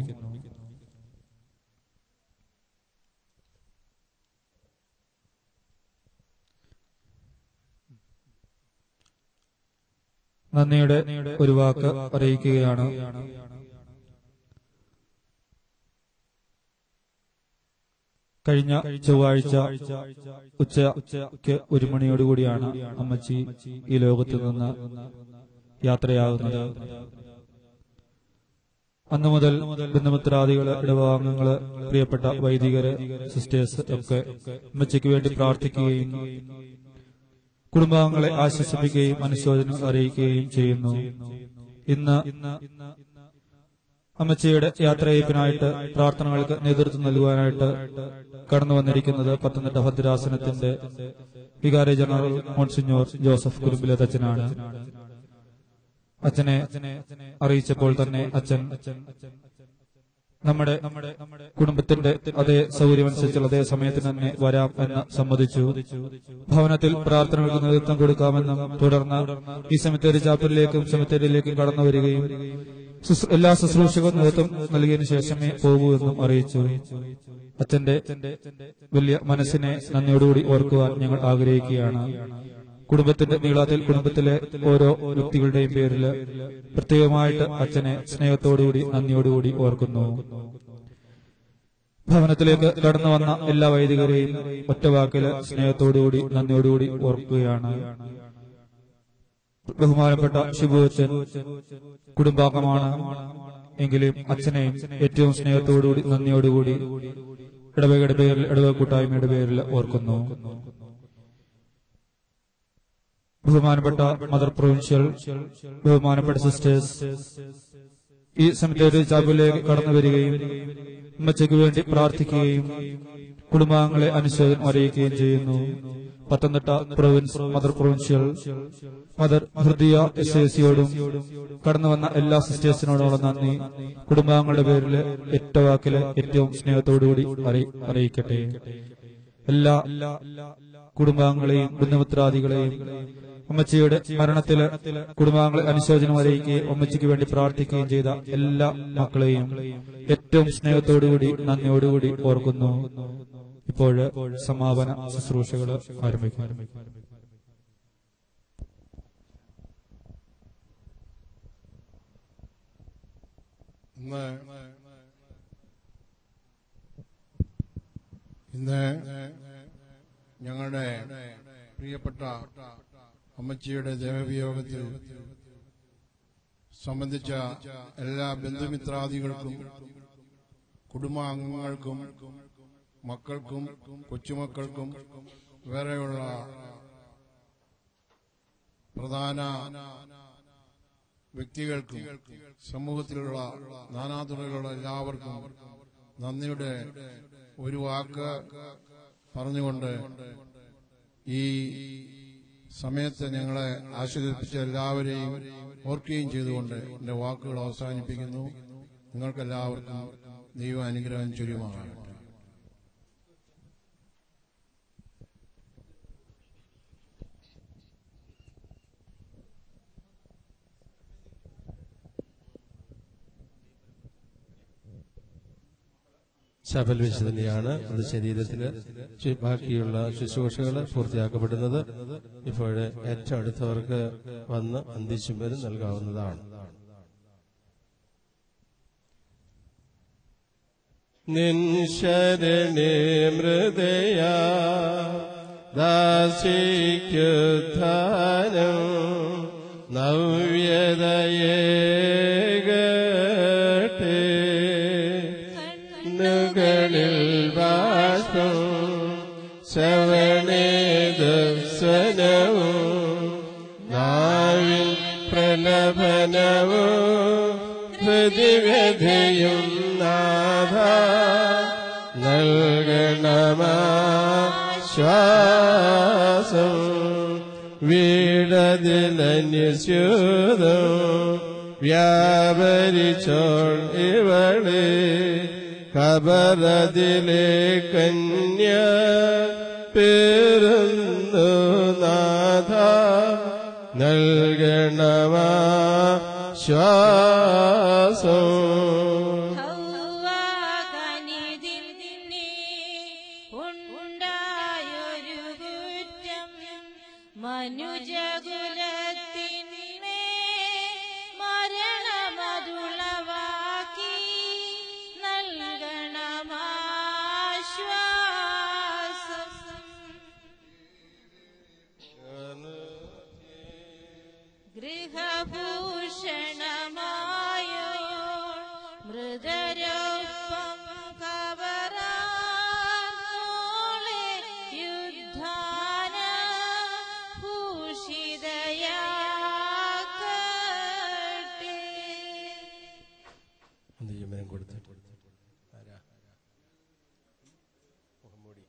നന്ദിയുടെ ഒരു വാക്ക് അറിയിക്കുകയാണ് കഴിഞ്ഞ ചൊവ്വാഴ്ച ഉച്ചയ്ക്ക് ഒരു മണിയോടുകൂടിയാണ് അമ്മച്ചി ഈ ലോകത്ത് നിന്ന് യാത്രയാകുന്നത് അന്നു മുതൽ ബന്ധുമിത്രാദികള് ഇടവാംഗങ്ങള് പ്രിയപ്പെട്ട വൈദികര് സിസ്റ്റേഴ്സ് ഒക്കെ അമ്മച്ചയ്ക്ക് വേണ്ടി പ്രാർത്ഥിക്കുകയും കുടുംബാംഗങ്ങളെ ആശ്വസിപ്പിക്കുകയും അനുശോചനം അറിയിക്കുകയും ചെയ്യുന്നു ഇന്ന് അമ്മച്ചിയുടെ യാത്രയപ്പിനായിട്ട് പ്രാർത്ഥനകൾക്ക് നേതൃത്വം നൽകുവാനായിട്ട് കടന്നു വന്നിരിക്കുന്നത് പത്തനംതിട്ട ഭദ്രാസനത്തിന്റെ വികാരി ജനറൽ മോൺസിഞ്ഞോർ ജോസഫ് കുറുമ്പിലത്തച്ഛനാണ് അച്ഛനെ അറിയിച്ചപ്പോൾ തന്നെ അച്ഛൻ നമ്മുടെ കുടുംബത്തിന്റെ അതേ സൗകര്യമനുസരിച്ചുള്ള അതേ സമയത്തിന് തന്നെ വരാം എന്ന് സമ്മതിച്ചു ഭവനത്തിൽ പ്രാർത്ഥനകൾക്ക് നേതൃത്വം കൊടുക്കാമെന്നും തുടർന്ന് ഈ സെമിത്തേരി ചാപ്പലിലേക്കും സെമിത്തേരിയിലേക്കും കടന്നു വരികയും ശുശ്രൂ- എല്ലാ ശുശ്രൂഷകർക്കും നേതൃത്വം നൽകിയതിനു ശേഷമേ പോകൂ എന്നും അറിയിച്ചു അച്ഛന്റെ വലിയ മനസ്സിനെ നന്ദിയോടുകൂടി ഓർക്കുവാൻ ഞങ്ങൾ ആഗ്രഹിക്കുകയാണ് കുടുംബത്തിന്റെ നീളത്തിൽ കുടുംബത്തിലെ ഓരോ വ്യക്തികളുടെയും പേരിൽ പ്രത്യേകമായിട്ട് അച്ഛനെ സ്നേഹത്തോടുകൂടി നന്ദിയോടുകൂടി ഓർക്കുന്നു ഭവനത്തിലേക്ക് കടന്നു വന്ന എല്ലാ വൈദികരെയും ഒറ്റവാക്കില് സ്നേഹത്തോടുകൂടി നന്ദിയോടുകൂടി ഓർക്കുകയാണ് ബഹുമാനപ്പെട്ട ശിബുവച്ചൻ കുടുംബാംഗമാണ് എങ്കിലും അച്ഛനെയും ഏറ്റവും സ്നേഹത്തോടുകൂടി നന്ദിയോടുകൂടി ഇടവകയുടെ പേരിൽ ഇടവക കൂട്ടായ്മയുടെ പേരിൽ ഓർക്കുന്നു ബഹുമാനപ്പെട്ട മദർ പ്രൊവിൻഷ്യൽ ബഹുമാനപ്പെട്ട സിസ്റ്റേഴ്സ് ഈ സെമിത്തേരി ചാപ്പിലേക്ക് കടന്നു വരികയും ഉമ്മച്ചയ്ക്ക് വേണ്ടി പ്രാർത്ഥിക്കുകയും കുടുംബാംഗങ്ങളെ അനുശോചനം അറിയിക്കുകയും ചെയ്യുന്നു Pathanamthitta province mother provincial mother Hridaya S A സിയോടും കടന്നു വന്ന എല്ലാ സിസ്റ്റേഴ്സിനോടുള്ള നന്ദി കുടുംബാംഗങ്ങളുടെ പേരിൽ ഏറ്റവാക്കില് ഏറ്റവും സ്നേഹത്തോടുകൂടി അറി- അറിയിക്കട്ടെ എല്ലാ കുടുംബാംഗങ്ങളെയും ബന്ധുമിത്രാദികളെയും അമ്മച്ചിയുടെ മരണത്തില് കുടുംബാംഗങ്ങളെ അനുശോചനം അറിയിക്കുകയും അമ്മച്ചിക്ക് വേണ്ടി പ്രാർത്ഥിക്കുകയും ചെയ്ത എല്ലാ മക്കളെയും ഏറ്റവും സ്നേഹത്തോടുകൂടി നന്ദിയോടുകൂടി ഓർക്കുന്നു ഇപ്പോഴ് സമാപന ശുശ്രൂഷകൾ ആരംഭിക്കും ഇന്ന് ഇന്ന് ഞങ്ങളുടെ പ്രിയപ്പെട്ട അമ്മച്ചിയുടെ ദേവവിയോഗത്തിൽ സംബന്ധിച്ച എല്ലാ ബന്ധുമിത്രാദികൾക്കും കുടുംബാംഗങ്ങൾക്കും മക്കൾക്കും കൊച്ചുമക്കൾക്കും വേറെയുള്ള പ്രധാന വ്യക്തികൾക്കും സമൂഹത്തിലുള്ള നാനാതുറയിലുള്ള എല്ലാവർക്കും നന്ദിയുടെ ഒരു വാക്ക് പറഞ്ഞുകൊണ്ട് ഈ സമയത്ത് ഞങ്ങളെ ആശ്വസിപ്പിച്ച എല്ലാവരെയും ഓർക്കുകയും ചെയ്തുകൊണ്ട് എന്റെ വാക്കുകൾ അവസാനിപ്പിക്കുന്നു നിങ്ങൾക്കെല്ലാവർക്കും ദൈവ അനുഗ്രഹം ചൊരിയുമാറാകട്ടെ ശബൽ വെച്ച് തന്നെയാണ് അത് ശരീരത്തിൽ ബാക്കിയുള്ള ശുശ്രൂഷകൾ പൂർത്തിയാക്കപ്പെടുന്നത് ഇപ്പോൾ ഏറ്റവും അടുത്തവർക്ക് വന്ന് അന്തിച്ചുമ്പരും നൽകാവുന്നതാണ് നിൻ ശരണേ മൃദയ ദാസിക്കുത്ഥാനം നവ്യതയേകട്ടെ കണ്ണുകളിൽ ബാഷ്പം ശ്രവണേ ദർശനവും നാവിൽ പ്രലഭനവും ഹൃദിവ്യഥയും നാഥ നൽകണമാശ്വാസം വീടതിലന്യസ്യൂതം വ്യാപരിച്ചോൾ ഇവളെ കബറതിലെ കന്യ പേരുന്നു നാഥ നൽകണമാ ശ്വാസം ഹൗവാകനിതിൽ നിന്നെ ഉണ്ടായൊരു കുറ്റം മനുജകുലത്തിനെ മരണമതുളവാക്കി നൽകണമാശ്വാസം ഗൃഹഭൂഷണമായോ മൃദരൊപ്പം കവറാനോളെ യുദ്ധാന ഭൂഷിതയാക്കട്ടെ നിയമനം കൊടുത്തിട്ട് ആരാ മുഹമ്മൂടി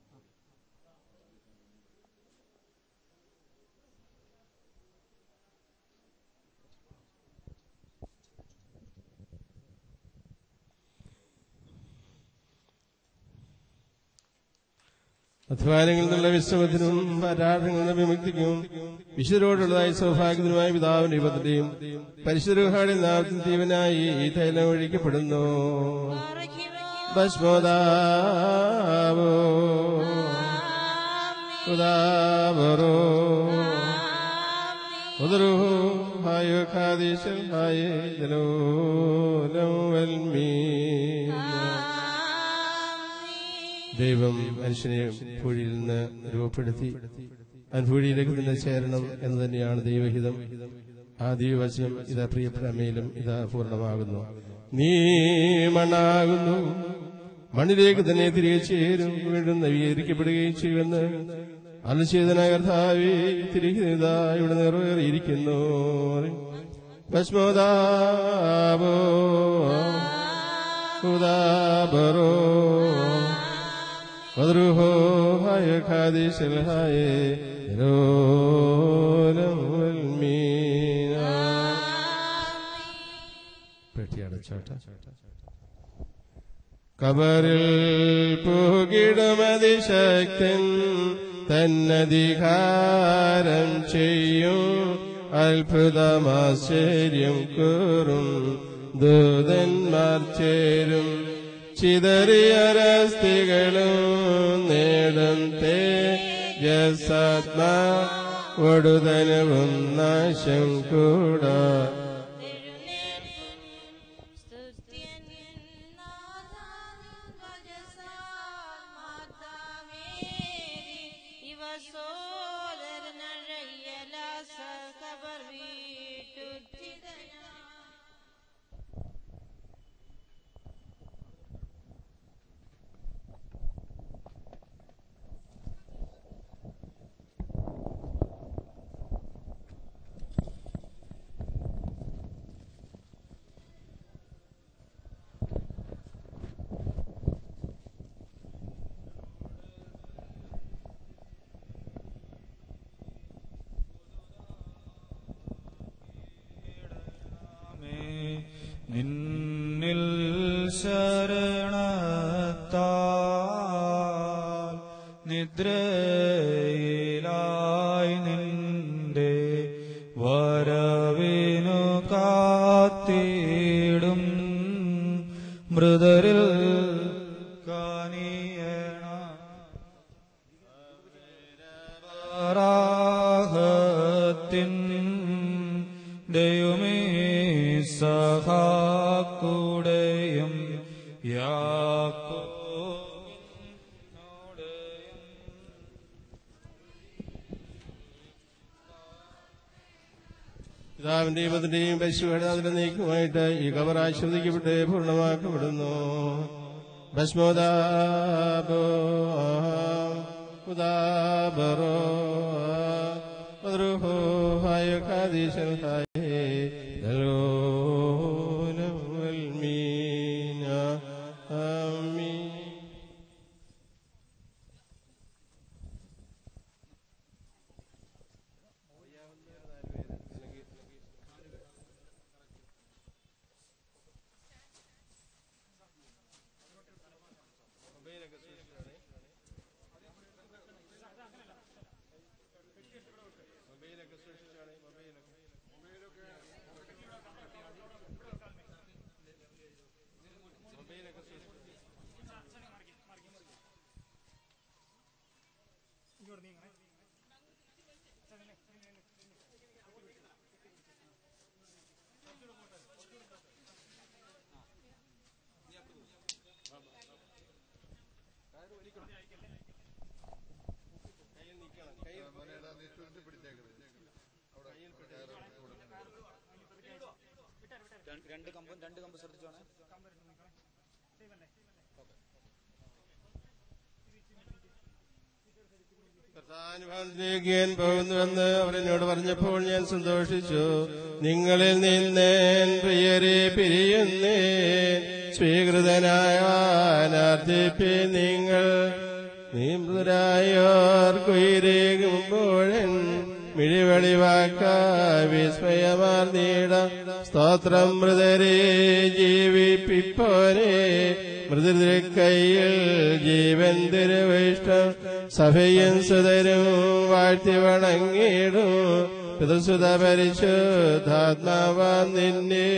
അധ്വാനങ്ങളിൽ നിന്നുള്ള വിശ്രമത്തിനും പരാഠങ്ങളിൽ നിന്ന് വിമുക്തിക്കും വിശുദ്ധരോടുള്ളതായി സൗഭാഗ്യത്തിനുമായ പിതാവിന്റെ ദൈവത്തിന്റെയും പരിശുദ്ധരുടെ നാമത്തിൽ ജീവനായി ഈ തൈലം ഒഴിക്കപ്പെടുന്നു ഭസ്മോദാവോ ഉദാവറോ ഉദരുഹു ഹായോ ഖാദീശൽ ഹായേ ജലോലം വൽമീൻ ദൈവം മനുഷ്യനെ ഭൂഴിയിൽ നിന്ന് രൂപപ്പെടുത്തി അവൻ ഭൂഴിയിലേക്ക് തന്നെ ചേരണം എന്ന് തന്നെയാണ് ദൈവഹിതം ആ ദൈവവചനം ഇതാ പ്രിയപ്പെട്ട അമ്മയിലും ഇതാ പൂർണ്ണമാകുന്നു നീ മണ്ണാകുന്നു മണ്ണിലേക്ക് തന്നെ തിരികെ ചേരും വീണ്ടും നവീകരിക്കപ്പെടുകയും ചെയ്യുമെന്ന് അനുച്ഛേദനായ കർത്താവേ തിരികെ ഇതാ ഇവിടെ നിറവേറിയിരിക്കുന്നു ഭസ്മോദാബോ ഉദാബറോ മധുരുഹോ ഹായ ഖാദിശൽ ഹായേ ലോലം വൽമീന പെട്ടി അടച്ചോട്ടെ കബറിൽ പുകിടുമതിശക്തൻ തന്നധികാരം ചെയ്യും അത്ഭുതമാശ്ചര്യം കൂറും ദൂതന്മാർ ചേരും ചിതറിയരസ്തികളും നേടും തേജസാത്മാ ഒടുതനവും നാശം കൂടാ നിന്നിൽ ശരണത്താൽ നിദ്രയിലായി നിന്റെ വരവിനു കാത്തിടും മൃതരിൽ കാ പിതാവിന്റെയും അതിന്റെയും പരിശുഭനാഥന്റെ നീക്കുമായിട്ട് ഈ കവർ ആശ്വദിക്കപ്പെട്ട് പൂർണ്ണമാക്കപ്പെടുന്നു ഭസ്മോദാബോ ഉദാബറോ മദ്രുഹോ ഹായ ഖാദീശൽ ഹായേ ദലോലം വൽമീന ആമീൻ രണ്ട് കമ്പും രണ്ട് കമ്പ് ശ്രദ്ധിച്ചോണേ കർത്താനുഭവത്തിലേക്ക് ഞാൻ പോകുന്നുവെന്ന് അവർ എന്നോട് പറഞ്ഞപ്പോൾ ഞാൻ സന്തോഷിച്ചു നിങ്ങളിൽ നിന്നേൻ പ്രിയരെ പിരിയുന്നേൻ സ്വീകൃതനായ അനാർത്ഥിപ്പി നിങ്ങൾ നീമൃതരായോർക്കുയിരേകുമ്പോഴൻ മിഴിവെളിവാക്ക വിസ്മയമാർന്നീട സ്തോത്രം മൃതരെ ജീവിപ്പിപ്പോരെ മൃദുര കയ്യിൽ ജീവൻ തിരുവിഷ്ടം സഭയും സുതരും വാഴ്ത്തി വണങ്ങിടും പിതൃസുത പരിശുദ്ധാത്മാവാൻ നിന്നെ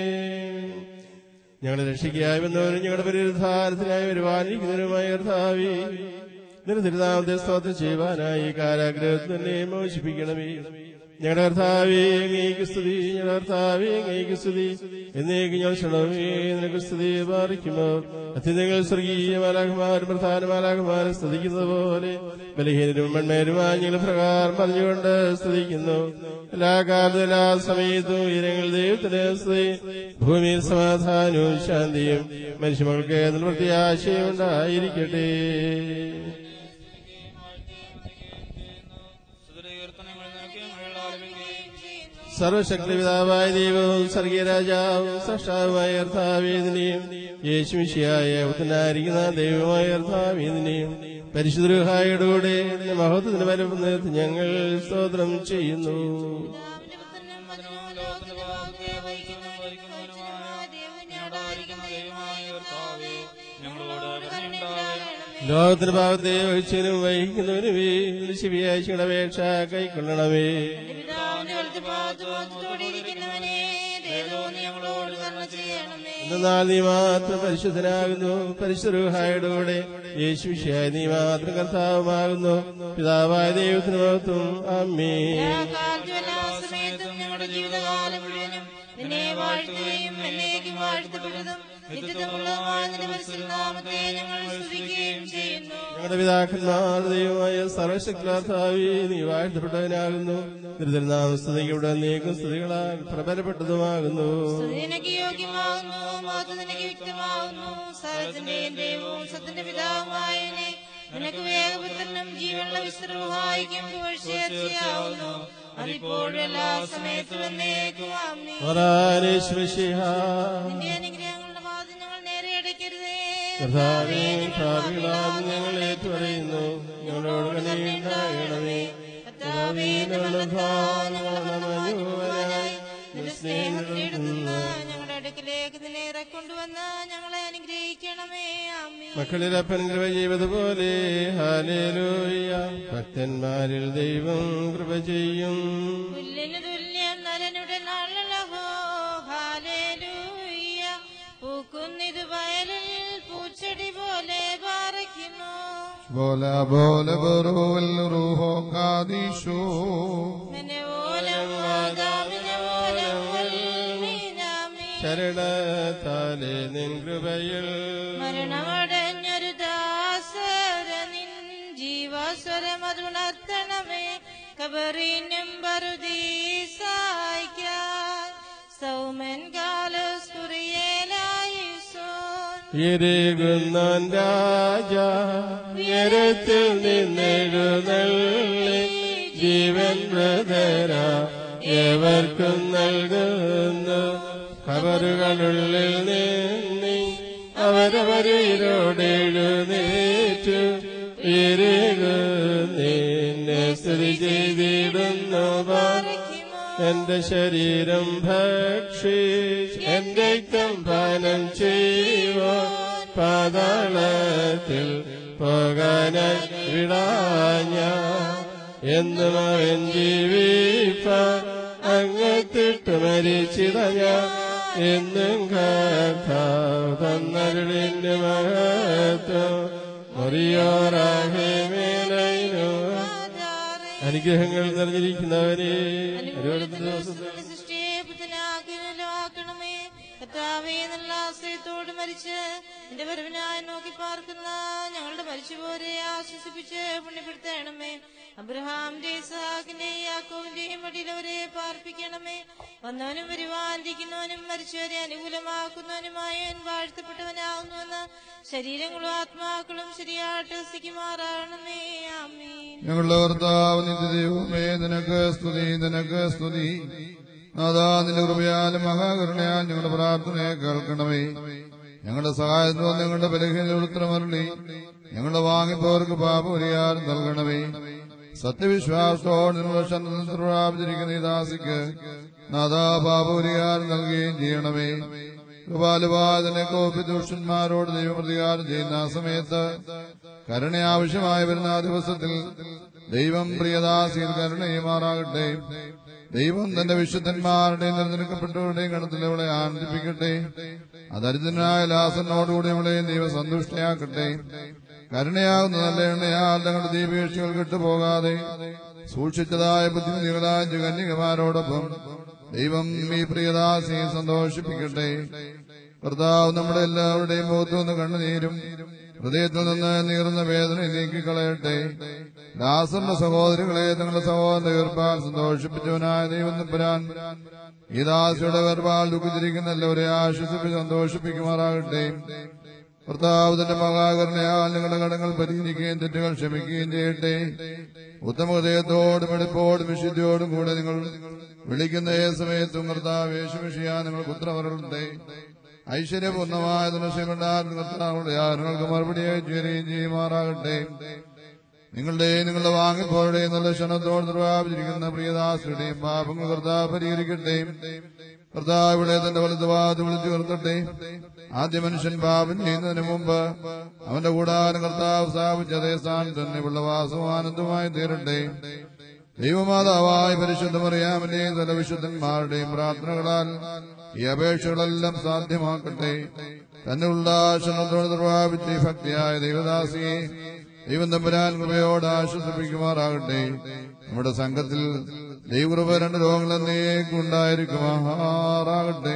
ഞങ്ങളെ രക്ഷിക്കായി വന്നവരും ഞങ്ങളുടെ പരിഹാരത്തിനായി വരുവാനിരിക്കുന്നവരുമായ കർത്താവി നിരന്തരനാമത്തെ സ്തോത്രം ചെയ്യുവാനായി ഈ കാരാഗ്രഹത്തിൽ തന്നെ മോചിപ്പിക്കണമേ ഞങ്ങളുടെ കർത്താവേ അങ്ങേക്ക് സ്തുതി ഞങ്ങളുടെ കർത്താവേ അങ്ങേക്ക് സ്തുതി എന്നേക്ക് ഞാൻ ക്ഷണമേ നിനക്ക് സ്തുതി പാറിക്കുമോ അത്യന്തങ്ങൾ സ്വർഗീയ മാലാഖമാരും പ്രധാന മാലാഖമാരും സ്തുതിക്കുന്നത് പോലെ ബലഹീനരും മൺമേരുമായ ഞങ്ങൾ പ്രകാരം പറഞ്ഞുകൊണ്ട് സ്തുതിക്കുന്നു എല്ലാ കാലത്തും എല്ലാ സമയത്തും ഉയരങ്ങൾ ദൈവത്തിന് സ്തുതി ഭൂമിയിൽ സമാധാനവും ശാന്തിയും മനുഷ്യമകൾക്ക് നിർവൃത്തിയാശയം ഉണ്ടായിരിക്കട്ടെ സർവശക്തി പിതാവായ ദൈവവും സ്വർഗീയ രാജാവും സൃഷ്ടാവുമായ കർത്താവേദിനെയും യേശുമിശിയായ ഉത്തനായിരിക്കുന്ന ദൈവമായ കർത്താവേദിനെയും പരിശുദ്ധഹായുടെ കൂടെ മഹത്വത്തിന് വരവ് ഞങ്ങൾ സ്തോത്രം ചെയ്യുന്നു പിതാവിന്റെ പുത്രനും മകനും ലോകത്തിന്റെ ഭാഗത്തെ വഹിക്കുന്നതും ഭരിക്കുന്നവനുമായ ദൈവത്തിനോട് ആയിരിക്കുന്ന ദൈവമായ കർത്താവേ, ഞങ്ങളോട് കരുണയുണ്ടാകണമേ. ലോകത്തിന്റെ ഭാഗത്തെ വഹിച്ചതിനും വഹിക്കുന്നവനുമേ ശിവിയാഴ്ചയുടെ അപേക്ഷ കൈക്കൊള്ളണമേ പിതാവിന്റെ വലത്ത് ഭാഗത്ത് വന്നിരിക്കുന്നവനെ ദൈവം ഞങ്ങളോട് കരുണ ചെയ്യണമേ എന്നാൽ നീ മാത്രം പരിശുദ്ധനാകുന്നു പരിശുദ്ധഹായുടെ കൂടെ യേശുശായ നീ മാത്രം കർത്താവുമാകുന്നു പിതാവായ ദൈവത്തിന് മഹത്വം അമ്മേ എല്ലാ കാലത്തും എല്ലാ സമയത്തും ഞങ്ങളുടെ ജീവിതകാലം മുഴുവനും നിന്നെ വാഴ്ത്തുകയും എന്നേക്കും വാഴ്ത്തപ്പെടുന്നതും നിത്യതമുള്ളതുമായ നിന്റെ പരിശുദ്ധനാമത്തെ ഞങ്ങൾ സ്തുതിക്കുകയും ചെയ്യുന്നു ഞങ്ങളുടെ പിതാക്കന്മാർ ദൈവമായ സർവശക്താവി നീ വാഴ്ത്തപ്പെട്ടവനാകുന്നു നിർദ്ദനാമസ്തുതിയുടെ നീക്കും സ്തുതികളാൽ പ്രബലപ്പെട്ടതുമാകുന്നു നിനക്ക് യോഗ്യമാകുന്നു മഹത്വം നിനക്ക് യുക്തമാകുന്നു സകലത്തിന്റെയും ദൈവവും സത്യന്റെ പിതാവുമായവനെ നിനക്ക് വേഗപുത്രനും ജീവനുള്ള വിശ്രമഹായിക്കും പുകഴ്ചയാവുന്നു അതിപ്പോഴും എല്ലാ സമയത്തും എന്നേക്കും ആമേൻ. ഒരാനേശ്വശിഹാ നിന്റെ അനുഗ്രഹങ്ങളുടെ വാതിൽ ഞങ്ങൾ നേരെ അടയ്ക്കരുതേ കർത്താവേ ഭാവികളാം ഞങ്ങൾ ഏറ്റുപറയുന്നു ഞങ്ങളോട് കണിയുണ്ടാകണമേ കർത്താവേ, ഞങ്ങളുടെ ഭാവനമായി നിന്റെ സ്നേഹം തേടുന്ന ഞങ്ങളുടെ അടുക്കിലേക്ക് നിന്നെ ഇറക്കൊണ്ടുവന്ന് ഞങ്ങളെ അനുഗ്രഹിക്കണമേ ആമേ മക്കളിലപ്പൻ കൃപ ചെയ്തതുപോലെ ഹാലേലൂയ ഭക്തന്മാരിൽ ദൈവം കൃപ ചെയ്യും പുല്ലിന് തുല്യം നരനുടെ നാളലഹോ ഹാലേലൂയ പൂക്കുന്നിത് വയലിൽ പൂച്ചെടി പോലെ പാറയ്ക്കുന്നു ബോല ബോല ബറുവൽ റൂഹോ കാദീശോ മെന്നെ ഓലം വാദാമിനെ ഓലം വൽമീനാമി. ശരണത്താലെ നിൻ കൃപയിൽ മരണമടഞ്ഞൊരു ദാസര നിൻ ജീവാസ്വരം അതുണർത്തണമേ കബറിനും പറുദീസായിക്കാൻ സൗമൻ കാലസ് കുറിയേലായിസോൻ എരുകുന്നാൻ രാജ ഉയരത്തിൽ നിന്നെഴുന്നള്ളി ജീവൻ ബ്രദര ഏവർക്കും നൽകുന്നു കബറുകളുള്ളിൽ നിന്നി അവരവരോടെഴുന്നേറ്റു നിന്നെ സ്തുതി ചെയ്തിടുന്നു എന്റെ ശരീരം ഭക്ഷി എന്റെ രക്തം പാനം ചെയ്യുവോ പാതാളത്തിൽ പോകാനായി വിടാഞ്ഞ എന്നും അവൻ ജീവിപ്പ അങ്ങത്തിട്ട് മരിച്ചിടഞ്ഞ എന്നും കർത്താവ് തന്നരുളിന്റെ മഹത്വം മറിയോറാഹേ മേലൈനോ അനുഗ്രഹങ്ങൾ നിറഞ്ഞിരിക്കുന്നവരെ ഓരോരുത്തർ ദിവസത്തിൽ സൃഷ്ടിയെ പുത്തനാക്കണമേ കർത്താവേ നല്ല ആശ്രയത്തോട് മരിച്ച് എന്റെ വരവിനായി നോക്കി പാർക്കുന്ന ഞങ്ങളുടെ മരിച്ചുപോരെ ആശ്വസിപ്പിച്ച് പുണ്യപ്പെടുത്തണമേ അബ്രഹാമിന്റെ ഇസഹാക്കിന്റെ യാക്കോവിന്റെയും വടിയിലവരെ പാർപ്പിക്കണമേ വന്നവനും വരുവാനിരിക്കുന്നവനും മരിച്ചവരെ അനുകൂലമാക്കുന്നവനുമായ വാഴ്ത്തപ്പെട്ടവനാകുന്നുവെന്ന് ശരീരങ്ങളും ആത്മാക്കളും ശരിയായിട്ട് വസിക്കുമാറാകണമേ ആമീൻ ഞങ്ങളുടെ ഭർത്താവ് നിത്യദൈവമേ നിനക്ക് സ്തുതി നിനക്ക് സ്തുതി നാഥാ നിന്റെ കൃപയാലും മഹാകരുണയാൽ ഞങ്ങളുടെ പ്രാർത്ഥനയെ കേൾക്കണമേ ഞങ്ങളുടെ സഹായത്തിനോ ഞങ്ങളുടെ ബലഹീന ഉത്തരമരളി ഞങ്ങളുടെ വാങ്ങിപ്പോർക്ക് പാപപരിഹാരം നൽകണമേ സത്യവിശ്വാസത്തോടെ നിങ്ങളുടെ ശരണത്തിൽ പ്രാപിച്ചിരിക്കുന്ന ഈ ദാസിക്ക് നാഥാ പാപപരിഹാരം നൽകുകയും ചെയ്യണമേ കൃപാലുപാതനെ കോപ്പി ദുഷ്ടന്മാരോട് ദൈവപ്രതികാരം ചെയ്യുന്ന ആ സമയത്ത് കരുണ ആവശ്യമായി വരുന്ന ആ ദിവസത്തിൽ ദൈവം പ്രിയദാസിയിൽ കരുണയുമാറാകട്ടെ ദൈവം തന്റെ വിശുദ്ധന്മാരുടെയും തിരഞ്ഞെടുക്കപ്പെട്ടവരുടെയും ഗണത്തിൽ അവളെ ആനന്ദിപ്പിക്കട്ടെ അതരിതനായ ലാസനോടുകൂടി അവളെ ദൈവം സന്തുഷ്ടയാക്കട്ടെ കരുണയാകുന്ന നല്ല എണ്ണയാൽ തങ്ങളുടെ ദീപേക്ഷികൾ കെട്ടുപോകാതെ സൂക്ഷിച്ചതായ ബുദ്ധിമുട്ടികളായ കന്യകമാരോടൊപ്പം ദൈവം ഈ പ്രിയദാസിയെ സന്തോഷിപ്പിക്കട്ടെ കർത്താവ് നമ്മുടെ എല്ലാവരുടെയും മുഖത്തു നിന്ന് കണ്ണുനീരും ഹൃദയത്തിൽ നിന്ന് നീറുന്ന വേദന നീക്കിക്കളയട്ടെ ദാസന്റെ സഹോദരികളെ തങ്ങളുടെ സഹോദരന്റെ വേർപാൽ സന്തോഷിപ്പിച്ചവനായ ദൈവം തമ്പുരാൻ ഈ ദാസിയുടെ വേർപാൽ ദുഃഖിച്ചിരിക്കുന്ന എല്ലാവരെയും ആശ്വസിപ്പിച്ച് സന്തോഷിപ്പിക്കുമാറാകട്ടെ കർത്താവ് തന്റെ മഹാകരുണയാൽ നിങ്ങളുടെ കടങ്ങൾ പരിഹരിക്കുകയും തെറ്റുകൾ ക്ഷമിക്കുകയും ചെയ്യട്ടെ ഉത്തമ ഹൃദയത്തോടും എടുപ്പോടും വിശുദ്ധിയോടും കൂടെ നിങ്ങൾ വിളിക്കുന്ന ഏത് സമയത്തും കർത്താവ് യേശുമിഷിയാ നിങ്ങൾക്ക് ഉത്തരവരുണ്ട് ഐശ്വര്യപൂർണമായ ദുനശകൊണ്ടാൽ കർത്താവുടെ നിങ്ങൾക്ക് മറുപടിയായി ചേരുകയും ചെയ്യുമാറാകട്ടെ നിങ്ങളുടെ നിങ്ങളുടെ വാങ്ങിപ്പോരുടെയും നല്ല ക്ഷണത്തോട് നിർവാപിച്ചിരിക്കുന്ന പ്രിയദാസുടെയും പാപങ്ങൾ കർത്താവ് പരിഹരിക്കട്ടെ കർത്താവ് ഇവിടെ തന്റെ വലതുഭാഗത്ത് വിളിച്ചു നിർത്തട്ടെ ആദ്യ മനുഷ്യൻ പാപം ചെയ്യുന്നതിന് മുമ്പ് അവന്റെ കൂടാരം കർത്താവ് സ്ഥാപിച്ച അതേ സ്ഥാനത്ത് തന്നെ ഉള്ള വാസവും ആനന്ദമായി തീരട്ടെ ദൈവമാതാവായ പരിശുദ്ധമറിയാമന്റെയും തല വിശുദ്ധന്മാരുടെയും പ്രാർത്ഥനകളാൽ ഈ അപേക്ഷകളെല്ലാം സാധ്യമാക്കട്ടെ തന്നുള്ള ക്ഷണത്തോട് നിർവാപിച്ച് ഈ ഭക്തിയായ ദൈവദാസിയെ ദൈവം തമ്പുരാൻ കൃപയോട് ആശ്വസിപ്പിക്കുമാറാകട്ടെ നമ്മുടെ സംഘത്തിൽ ദൈവകൃപ രണ്ട് രോഗങ്ങൾ എന്നേക്കുണ്ടായിരിക്കുമാറാകട്ടെ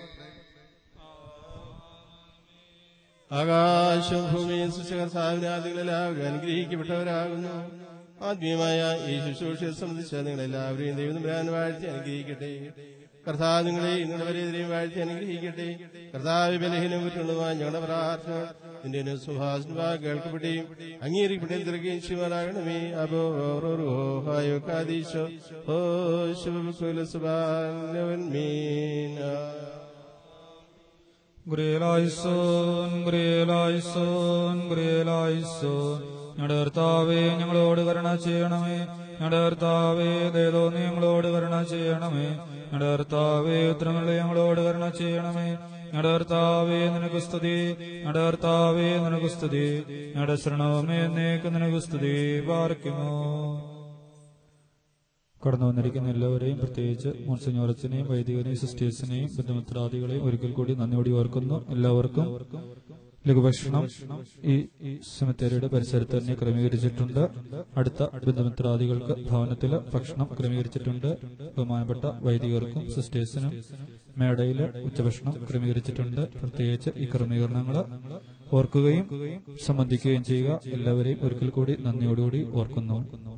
ആകാശം ഭൂമിയും സൃഷ്ടികർത്താവിനാദികളെല്ലാവരും അനുഗ്രഹിക്കപ്പെട്ടവരാകുന്നു ആത്മീയമായ ഈ ശുശ്രൂഷയെ സംബന്ധിച്ച് നിങ്ങളെല്ലാവരെയും ദൈവം വരാൻ വാഴ്ത്തി അനുഗ്രഹിക്കട്ടെ കർത്താവ് നിങ്ങളെ നിങ്ങളുടെ വരെയും വാഴ്ത്തി അനുഗ്രഹിക്കട്ടെ കർത്താവ് ബലഹീനം കുറ്റുള്ളതുമായ ഞങ്ങളുടെ പ്രാർത്ഥന നിന്റെ സുഭാഷ കേൾക്കപ്പെടുകയും അംഗീകരിക്കപ്പെടുകയും തിരക്കുകയും ചെയ്യുവാനാകണമേ അബോ ഹായോ കാദീശോ ഹോ ശുഭകുലസുബാൻ മീന ഗുരേലായിസോൻ ഗുരേലായിസോൻ ഗുരേലായിസോൻ ഞങ്ങളുടെ കർത്താവേ ഞങ്ങളോട് കരുണ ചെയ്യണമേ ഞങ്ങളുടെ കർത്താവേ ദേതോ നീ ഞങ്ങളോട് കരുണ ചെയ്യണമേ ഞങ്ങളുടെ കർത്താവേ ഉത്തരമുള്ള ഞങ്ങളോട് കരുണ ചെയ്യണമേ ഞങ്ങളുടെ കർത്താവേ നിനക്ക് സ്തുതി ഞങ്ങളുടെ കർത്താവേ നിനക്ക് സ്തുതി ഞങ്ങളുടെ ശരണവുമേ എന്നേക്ക് നിനക്ക് സ്തുതി പാർക്കുമോ കടന്നു വന്നിരിക്കുന്ന എല്ലാവരെയും പ്രത്യേകിച്ച് മോൺസിഞ്ഞോറച്ചനെയും വൈദികനെയും സിസ്റ്റേഴ്സിനെയും ബന്ധുമിത്രാദികളെയും ഒരിക്കൽ കൂടി നന്ദിയോടി ഓർക്കുന്നു എല്ലാവർക്കും ലഘുഭക്ഷണം ഈ സെമിത്തേരിയുടെ പരിസരത്ത് തന്നെ ക്രമീകരിച്ചിട്ടുണ്ട് അടുത്ത ബന്ധുമിത്രാദികൾക്ക് ഭവനത്തിൽ ഭക്ഷണം ക്രമീകരിച്ചിട്ടുണ്ട് ബഹുമാനപ്പെട്ട വൈദികർക്കും സിസ്റ്റേഴ്സിനും മേടയിൽ ഉച്ചഭക്ഷണം ക്രമീകരിച്ചിട്ടുണ്ട് പ്രത്യേകിച്ച് ഈ ക്രമീകരണങ്ങൾ ഓർക്കുകയും സംബന്ധിക്കുകയും ചെയ്യുക എല്ലാവരെയും ഒരിക്കൽ കൂടി നന്ദിയോടുകൂടി ഓർക്കുന്നു